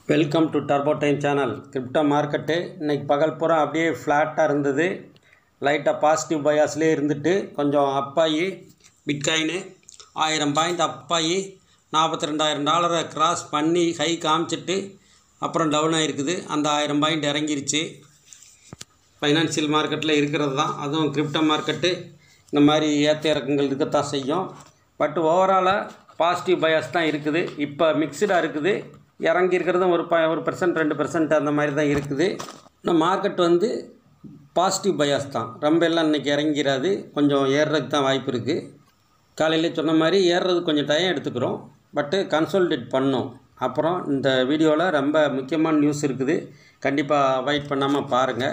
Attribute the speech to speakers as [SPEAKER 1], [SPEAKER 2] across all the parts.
[SPEAKER 1] welcome to turbo time channel crypto market இன்னைக்கு பகல் பூரா அப்படியே ஃப்ளாட்டாக இருந்தது லைட்டாக பாசிட்டிவ் பயாஸ்லேயே இருந்துட்டு கொஞ்சம் அப்பாயி பிட்காயினு ஆயிரம் பாயிண்ட் அப்பாயி நாற்பத்தி ரெண்டாயிரம் டாலரை கிராஸ் பண்ணி ஹை காமிச்சிட்டு அப்புறம் டவுன் ஆகிருக்குது அந்த ஆயிரம் பாயிண்ட் இறங்கிருச்சு ஃபைனான்சியல் மார்க்கெட்டில் இருக்கிறது தான் அதுவும் கிரிப்டோ மார்க்கெட்டு இந்த மாதிரி ஏற்ற இறக்கங்கள் இருக்கத்தான் செய்யும் பட் ஓவராலாக பாசிட்டிவ் பயாஸ் தான் இருக்குது இப்போ மிக்சடாக இருக்குது இறங்கி இருக்கிறதும் ஒரு ப ஒரு பர்சன்ட் ரெண்டு பர்சன்ட் அந்த மாதிரி தான் இருக்குது இன்னும் மார்க்கெட் வந்து பாசிட்டிவ் பயாஸ் தான் ரொம்ப எல்லாம் இன்றைக்கி இறங்கிராது கொஞ்சம் ஏறுறதுக்கு தான் வாய்ப்பு இருக்குது காலையில் சொன்ன மாதிரி ஏறுறது கொஞ்சம் டைம் எடுத்துக்கிறோம் பட்டு கன்சல்டேட் பண்ணோம் அப்புறம் இந்த வீடியோவில் ரொம்ப முக்கியமான நியூஸ் இருக்குது கண்டிப்பாக அவாய்ட் பண்ணாமல் பாருங்கள்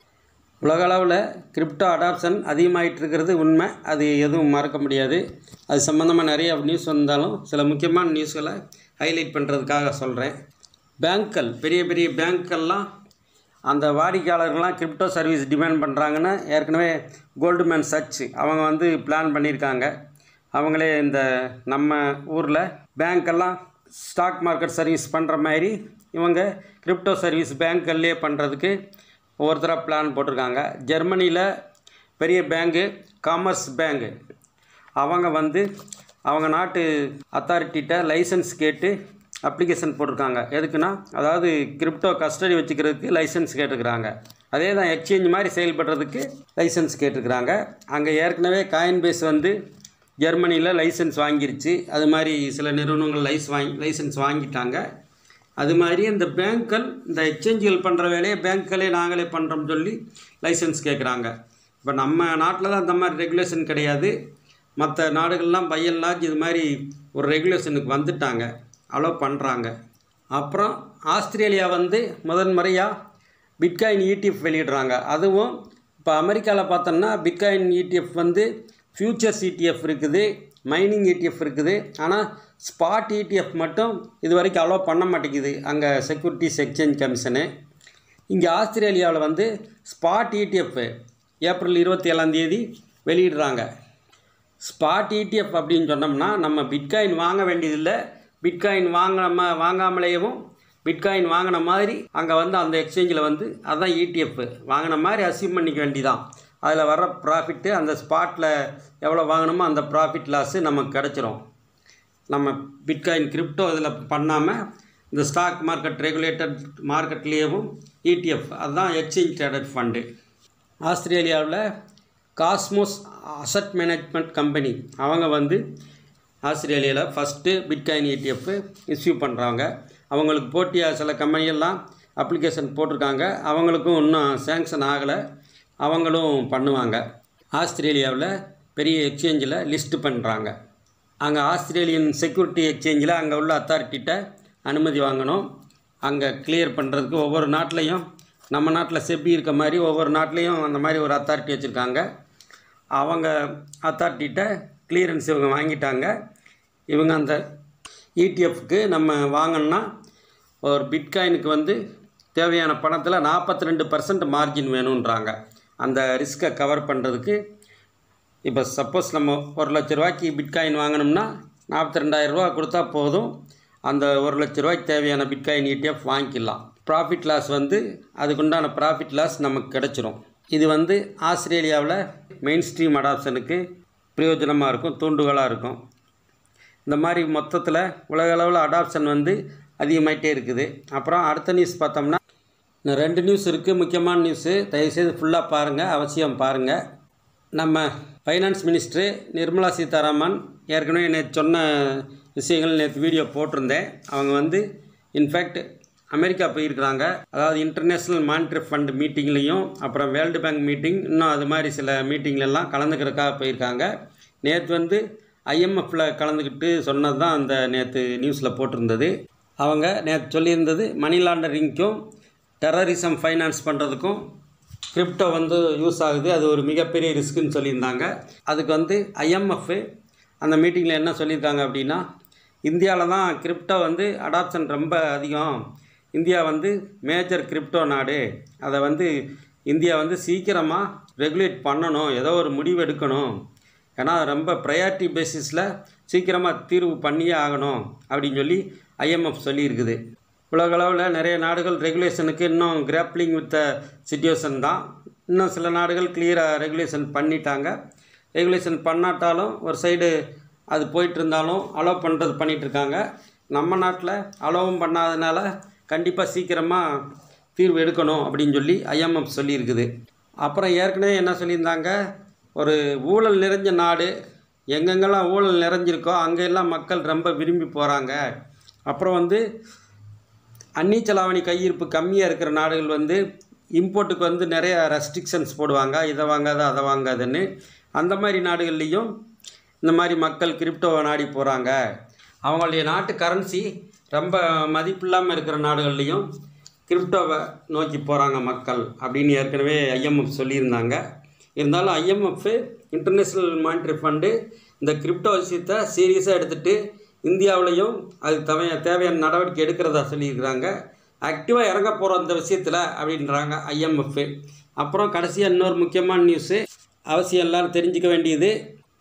[SPEAKER 1] உலக அளவில் கிரிப்டோ அடாப்ஷன் அதிகமாகிட்டு இருக்கிறது உண்மை அது எதுவும் மறக்க முடியாது அது சம்மந்தமாக நிறைய நியூஸ் வந்தாலும் சில முக்கியமான நியூஸ்களை ஹைலைட் பண்ணுறதுக்காக சொல்கிறேன் பேங்க்கள் பெரிய பெரிய பேங்க்கெல்லாம் அந்த வாடிக்கையாளர்கள்லாம் கிரிப்டோ சர்வீஸ் டிமாண்ட் பண்ணுறாங்கன்னு ஏற்கனவே கோல்டுமேன் சர்ச் அவங்க வந்து பிளான் பண்ணியிருக்காங்க அவங்களே இந்த நம்ம ஊரில் பேங்க்கெல்லாம் ஸ்டாக் மார்க்கெட் சர்வீஸ் பண்ணுற மாதிரி இவங்க கிரிப்டோ சர்வீஸ் பேங்க்கல்லே பண்ணுறதுக்கு ஒவ்வொருத்தராக பிளான் போட்டிருக்காங்க ஜெர்மனியில் பெரிய பேங்கு காமர்ஸ் பேங்கு அவங்க வந்து அவங்க நாட்டு அத்தாரிட்டிகிட்ட லைசன்ஸ் கேட்டு அப்ளிகேஷன் போட்டிருக்காங்க எதுக்குன்னா அதாவது கிரிப்டோ கஸ்டடி வச்சுக்கிறதுக்கு லைசன்ஸ் கேட்டுருக்குறாங்க அதே தான் எக்ஸ்சேஞ்ச் மாதிரி செயல்படுறதுக்கு லைசன்ஸ் கேட்டிருக்கிறாங்க அங்கே ஏற்கனவே காயின் பேஸ் வந்து ஜெர்மனியில் லைசன்ஸ் வாங்கிருச்சு அது மாதிரி சில நிறுவனங்கள் லைஸ் வாங்கி லைசன்ஸ் வாங்கிட்டாங்க அது மாதிரி இந்த பேங்க்கள் இந்த எக்ஸ்சேஞ்சுகள் பண்ணுற வேலையை பேங்க்களே நாங்களே பண்ணுறோம்னு சொல்லி லைசன்ஸ் கேட்குறாங்க இப்போ நம்ம நாட்டில் தான் அந்த மாதிரி ரெகுலேஷன் கிடையாது மற்ற நாடுகள்லாம் பையன் லாஜ் இது மாதிரி ஒரு ரெகுலேஷனுக்கு வந்துட்டாங்க அலோவ் பண்ணுறாங்க அப்புறம் ஆஸ்திரேலியா வந்து முதன் முறையாக பிட்காயின் இடிஎஃப் வெளியிடுறாங்க அதுவும் இப்போ அமெரிக்காவில் பார்த்தோம்னா பிட்காயின் இடிஎஃப் வந்து ஃபியூச்சர்ஸ் இடிஎஃப் இருக்குது மைனிங் இடிஎஃப் இருக்குது ஆனால் ஸ்பாட் இடிஎஃப் மட்டும் இது வரைக்கும் அலோவ் பண்ண மாட்டேங்குது அங்கே செக்யூரிட்டிஸ் எக்ஸ்சேஞ்ச் கமிஷனு இங்கே ஆஸ்திரேலியாவில் வந்து ஸ்பாட் இடிஎஃப் ஏப்ரல் இருபத்தி ஏழாந்தேதி வெளியிடுறாங்க ஸ்பாட் இடிஎஃப் அப்படின்னு சொன்னோம்னா நம்ம பிட்காயின் வாங்க வேண்டியதில்லை பிட்காயின் வாங்காம வாங்காமலேயும் பிட்காயின் வாங்கின மாதிரி அங்கே வந்து அந்த எக்ஸ்சேஞ்சில் வந்து அதுதான் இடிஎஃப் வாங்கின மாதிரி அசீவ் பண்ணிக்க வேண்டிதான் அதில் வர்ற ப்ராஃபிட்டு அந்த ஸ்பாட்டில் எவ்வளோ வாங்கினோமோ அந்த ப்ராஃபிட் லாஸு நமக்கு கிடச்சிரும் நம்ம பிட்காயின் கிரிப்டோ இதில் பண்ணாமல் இந்த ஸ்டாக் மார்க்கெட் ரெகுலேட்டட் மார்க்கெட்லேயும் இடிஎஃப் அதுதான் எக்ஸ்சேஞ்ச் ட்ரேடட் ஃபண்டு ஆஸ்திரேலியாவில் காஸ்மோஸ் அசட் மேனேஜ்மெண்ட் கம்பெனி அவங்க வந்து ஆஸ்திரேலியாவில் ஃபஸ்ட்டு பிட்காயின் இடிஎஃப் இஸ்யூ பண்ணுறாங்க அவங்களுக்கு போட்டியாக சில கம்பெனியெல்லாம் அப்ளிகேஷன் போட்டிருக்காங்க அவங்களுக்கும் இன்னும் சேங்ஷன் ஆகலை அவங்களும் பண்ணுவாங்க ஆஸ்திரேலியாவில் பெரிய எக்ஸ்சேஞ்சில் லிஸ்ட்டு பண்ணுறாங்க அங்கே ஆஸ்திரேலியன் செக்யூரிட்டி எக்ஸ்சேஞ்சில் அங்கே உள்ள அத்தாரிட்டிகிட்ட அனுமதி வாங்கணும் அங்கே கிளியர் பண்ணுறதுக்கு ஒவ்வொரு நாட்டிலையும் நம்ம நாட்டில் செபி இருக்க மாதிரி ஒவ்வொரு நாட்டிலையும் அந்த மாதிரி ஒரு அத்தாரிட்டி வச்சுருக்காங்க அவங்க அத்தாரிட்டிகிட்ட கிளியரன்ஸ் இவங்க வாங்கிட்டாங்க இவங்க அந்த இடிஎஃப்க்கு நம்ம வாங்கணுன்னா ஒரு பிட்காயினுக்கு வந்து தேவையான பணத்தில் நாற்பத்தி ரெண்டு பர்சன்ட் மார்ஜின் வேணுன்றாங்க அந்த ரிஸ்க்கை கவர் பண்ணுறதுக்கு இப்போ சப்போஸ் நம்ம ஒரு லட்ச ரூபாய்க்கு பிட்காயின் வாங்கினோம்னா நாற்பத்தி ரெண்டாயிரம் ரூபா கொடுத்தா போதும் அந்த ஒரு லட்ச ரூபாய்க்கு தேவையான பிட்காயின் இடிஎஃப் வாங்கிக்கலாம் ப்ராஃபிட் லாஸ் வந்து அதுக்குண்டான ப்ராஃபிட் லாஸ் நமக்கு கிடச்சிரும் இது வந்து ஆஸ்திரேலியாவில் மெயின் ஸ்ட்ரீம் அடாப்ஷனுக்கு பிரயோஜனமாக இருக்கும் தூண்டுகோலாக இருக்கும் இந்த மாதிரி மொத்தத்தில் உலக அளவில் அடாப்ஷன் வந்து அதிகமாகிட்டே இருக்குது அப்புறம் அடுத்த நியூஸ் பார்த்தோம்னா இன்னும் ரெண்டு நியூஸ் இருக்குது முக்கியமான நியூஸு தயவுசெய்து ஃபுல்லாக பாருங்கள் அவசியம் பாருங்கள் நம்ம ஃபைனான்ஸ் மினிஸ்டரு நிர்மலா சீதாராமன் ஏற்கனவே நேற்று சொன்ன விஷயங்கள் நேற்று வீடியோ போட்டிருந்தேன் அவங்க வந்து இன்ஃபேக்ட் அமெரிக்கா போயிருக்கிறாங்க அதாவது இன்டர்நேஷ்னல் மானிட்டரி ஃபண்ட் மீட்டிங்லேயும் அப்புறம் வேர்ல்டு பேங்க் மீட்டிங் இன்னும் அது மாதிரி சில மீட்டிங்லெல்லாம் கலந்துக்கிறதுக்காக போயிருக்காங்க நேற்று வந்து ஐஎம்எஃப்பில் கலந்துக்கிட்டு சொன்னது தான் அந்த நேற்று நியூஸில் போட்டிருந்தது அவங்க நேற்று சொல்லியிருந்தது மணி லாண்டரிங்க்கும் டெரரிசம் ஃபைனான்ஸ் பண்ணுறதுக்கும் கிரிப்டோ வந்து யூஸ் ஆகுது அது ஒரு மிகப்பெரிய ரிஸ்க்குன்னு சொல்லியிருந்தாங்க அதுக்கு வந்து ஐஎம்எஃப் அந்த மீட்டிங்கில் என்ன சொல்லியிருக்காங்க அப்படின்னா இந்தியாவில் தான் கிரிப்டோ வந்து அடாப்ஷன் ரொம்ப அதிகம் இந்தியா வந்து மேஜர் கிரிப்டோ நாடு அதை வந்து இந்தியா வந்து சீக்கிரமாக ரெகுலேட் பண்ணணும் ஏதோ ஒரு முடிவு எடுக்கணும் ஏன்னா ரொம்ப ப்ரையாரிட்டி பேசிஸில் சீக்கிரமாக தீர்வு பண்ணியே ஆகணும் அப்படின்னு சொல்லி ஐஎம்எஃப் சொல்லியிருக்குது உலகளவில் நிறைய நாடுகள் ரெகுலேஷனுக்கு இன்னும் கிராப்ளிங் வித் சுச்சுவேஷன் தான் இன்னும் சில நாடுகள் கிளியராக ரெகுலேஷன் பண்ணிட்டாங்க ரெகுலேஷன் பண்ணாட்டாலும் ஒரு சைடு அது போயிட்டு இருந்தாலும் அலோவ் பண்ணுறது பண்ணிகிட்ருக்காங்க நம்ம நாட்டில் அலோவும் பண்ணாதனால கண்டிப்பாக சீக்கிரமாக தீர்வு எடுக்கணும் அப்படின்னு சொல்லி ஐஎம்எஃப் சொல்லியிருக்குது அப்புறம் ஏற்கனவே என்ன சொல்லியிருந்தாங்க ஒரு ஊழல் நிறைஞ்ச நாடு எங்கெங்கெல்லாம் ஊழல் நிறைஞ்சிருக்கோ அங்கெல்லாம் மக்கள் ரொம்ப விரும்பி போகிறாங்க அப்புறம் வந்து அந்நிய செலாவணி கையிருப்பு கம்மியாக இருக்கிற நாடுகள் வந்து இம்போர்ட்டுக்கு வந்து நிறைய ரெஸ்ட்ரிக்ஷன்ஸ் போடுவாங்க இதை வாங்காத அதை வாங்காதுன்னு அந்த மாதிரி நாடுகள்லேயும் இந்த மாதிரி மக்கள் கிரிப்டோவை நாடி போகிறாங்க அவங்களுடைய நாட்டு கரன்சி ரொம்ப மதிப்பில்லாமல் இருக்கிற நாடுகள்லேயும் கிரிப்டோவை நோக்கி போகிறாங்க மக்கள் அப்படின்னு ஏற்கனவே ஐஎம்எஃப் சொல்லியிருந்தாங்க இருந்தாலும் ஐஎம்எஃப் இன்டர்நேஷ்னல் மானிட்டரி ஃபண்டு இந்த கிரிப்டோ விஷயத்தை சீரியஸாக எடுத்துகிட்டு இந்தியாவிலையும் அதுக்கு தேவைய தேவையான நடவடிக்கை எடுக்கிறதா சொல்லியிருக்கிறாங்க ஆக்டிவாக இறங்க போகிறோம் இந்த விஷயத்தில் அப்படின்றாங்க ஐஎம்எஃப் அப்புறம் கடைசியாக இன்னொரு முக்கியமான நியூஸு அவசியம் எல்லாரும் தெரிஞ்சுக்க வேண்டியது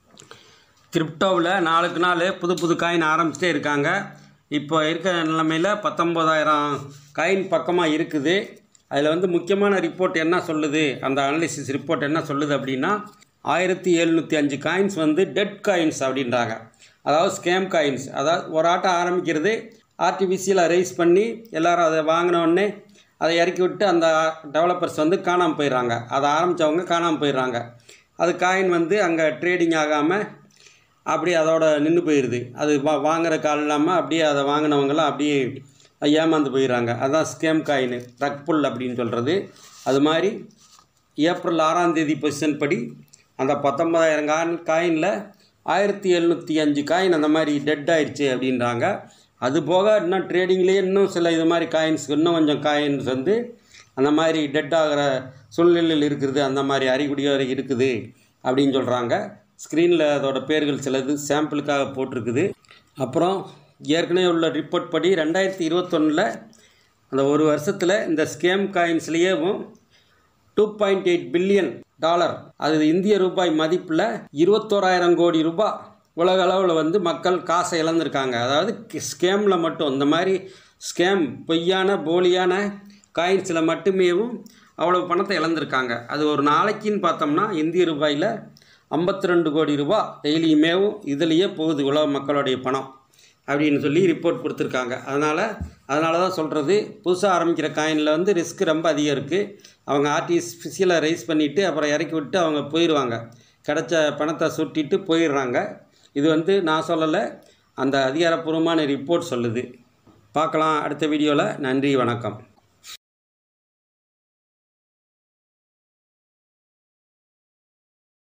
[SPEAKER 1] கிரிப்டோவில் நாளுக்கு நாள் புது புது காயின் ஆரம்பிச்சிட்டே இருக்காங்க இப்போ இருக்கிற நிலைமையில் பத்தொம்போதாயிரம் காயின் பக்கமாக இருக்குது அதில் வந்து முக்கியமான ரிப்போர்ட் என்ன சொல்லுது அந்த அனாலிசிஸ் ரிப்போர்ட் என்ன சொல்லுது அப்படின்னா ஆயிரத்தி எழுநூற்றி அஞ்சு காயின்ஸ் வந்து டெட் காயின்ஸ் அப்படின்றாங்க அதாவது ஸ்கேம் காயின்ஸ் அதாவது ஒரு ஆட்டம் ஆரம்பிக்கிறது ஆர்டிஃபிஷியலாக ரைஸ் பண்ணி எல்லாரும் அதை வாங்கின உடனே அதை இறக்கி விட்டு அந்த டெவலப்பர்ஸ் வந்து காணாமல் போயிடுறாங்க அதை ஆரம்பித்தவங்க காணாமல் போயிடுறாங்க அது காயின் வந்து அங்கே ட்ரேடிங் ஆகாமல் அப்படியே அதோட நின்று போயிடுது அது வா வாங்குற கால் இல்லாமல் அப்படியே அதை வாங்கினவங்களாம் அப்படியே ஏமாந்து போயிடுறாங்க அதுதான் ஸ்கேம் காயின் ரக் புல் அப்படின்னு சொல்கிறது அது மாதிரி ஏப்ரல் ஆறாம் தேதி பொசிஷன் படி அந்த பத்தொன்பதாயிரம் காயின் காயினில் ஆயிரத்தி எழுநூற்றி அஞ்சு காயின் அந்த மாதிரி டெட் ஆயிடுச்சு அப்படின்றாங்க அது போக இன்னும் ட்ரேடிங்லேயே இன்னும் சில இது மாதிரி காயின்ஸ் இன்னும் கொஞ்சம் காயின்ஸ் வந்து அந்த மாதிரி டெட் ஆகிற சூழ்நிலையில் இருக்குது அந்த மாதிரி அறிகுறியோட இருக்குது அப்படின்னு சொல்கிறாங்க ஸ்க்ரீனில் அதோட பேர்கள் சிலது சாம்பிளுக்காக போட்டிருக்குது அப்புறம் ஏற்கனவே உள்ள ரிப்போர்ட் படி ரெண்டாயிரத்தி இருபத்தொன்னில் அந்த ஒரு வருஷத்தில் இந்த ஸ்கேம் காயின்ஸ்லேயேவும் two point eight billion dollar அது இந்திய ரூபாய் மதிப்பில் இருபத்தோராயிரம் கோடி ரூபாய் உலக அளவில் வந்து மக்கள் காசை இழந்திருக்காங்க அதாவது ஸ்கேமில் மட்டும் இந்த மாதிரி ஸ்கேம் பொய்யான போலியான காயின்ஸில் மட்டுமேவும் அவ்வளோ பணத்தை இழந்திருக்காங்க அது ஒரு நாளைக்குன்னு பார்த்தோம்னா இந்திய ரூபாயில் ஐம்பத்தி ரெண்டு கோடி ரூபா டெய்லியுமேவும் இதுலேயே போகுது உலக மக்களுடைய பணம் அப்படின்னு சொல்லி ரிப்போர்ட் கொடுத்துருக்காங்க அதனால் அதனால தான் சொல்கிறது புதுசாக ஆரம்பிக்கிற காயினில் வந்து ரிஸ்க் ரொம்ப அதிகம் இருக்குது அவங்க ஆர்டிஃபிஷியலாக ரைஸ் பண்ணிவிட்டு அப்புறம் இறக்கி விட்டு அவங்க போயிடுவாங்க கிடைச்ச பணத்தை சுட்டிட்டு போயிடுறாங்க இது வந்து நான் சொல்லலை அந்த அதிகாரப்பூர்வமான ரிப்போர்ட் சொல்லுது பார்க்கலாம் அடுத்த வீடியோவில் நன்றி வணக்கம்